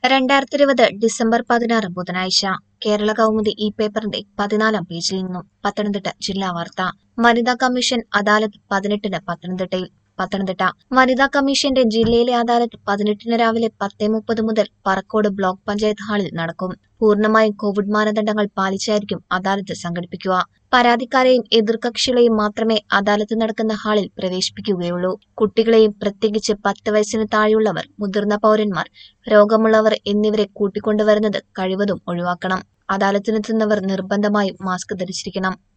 രണ്ടായിരത്തി ഇരുപത് ഡിസംബർ പതിനാറ് ബുധനാഴ്ച കേരള കൗമുദി ഈ പേപ്പറിന്റെ പതിനാലാം പേജിൽ നിന്നും പത്തനംതിട്ട ജില്ലാ വാർത്ത വനിതാ കമ്മീഷൻ അദാലത്ത് പതിനെട്ടിന് പത്തനംതിട്ടയിൽ പത്തനംതിട്ട വനിതാ കമ്മീഷന്റെ ജില്ലയിലെ അദാലത്ത് പതിനെട്ടിന് രാവിലെ പത്തേ മുപ്പത് മുതൽ പറക്കോട് ബ്ലോക്ക് പഞ്ചായത്ത് ഹാളിൽ നടക്കും പൂർണ്ണമായും കോവിഡ് മാനദണ്ഡങ്ങൾ പാലിച്ചായിരിക്കും അദാലത്ത് സംഘടിപ്പിക്കുക പരാതിക്കാരെയും എതിർകക്ഷികളെയും മാത്രമേ അദാലത്ത് നടക്കുന്ന ഹാളിൽ പ്രവേശിപ്പിക്കുകയുള്ളൂ കുട്ടികളെയും പ്രത്യേകിച്ച് പത്ത് വയസ്സിന് താഴെയുള്ളവർ മുതിർന്ന പൗരന്മാർ രോഗമുള്ളവർ എന്നിവരെ കൂട്ടിക്കൊണ്ടുവരുന്നത് കഴിവതും ഒഴിവാക്കണം അദാലത്തിനെത്തുന്നവർ നിർബന്ധമായും മാസ്ക് ധരിച്ചിരിക്കണം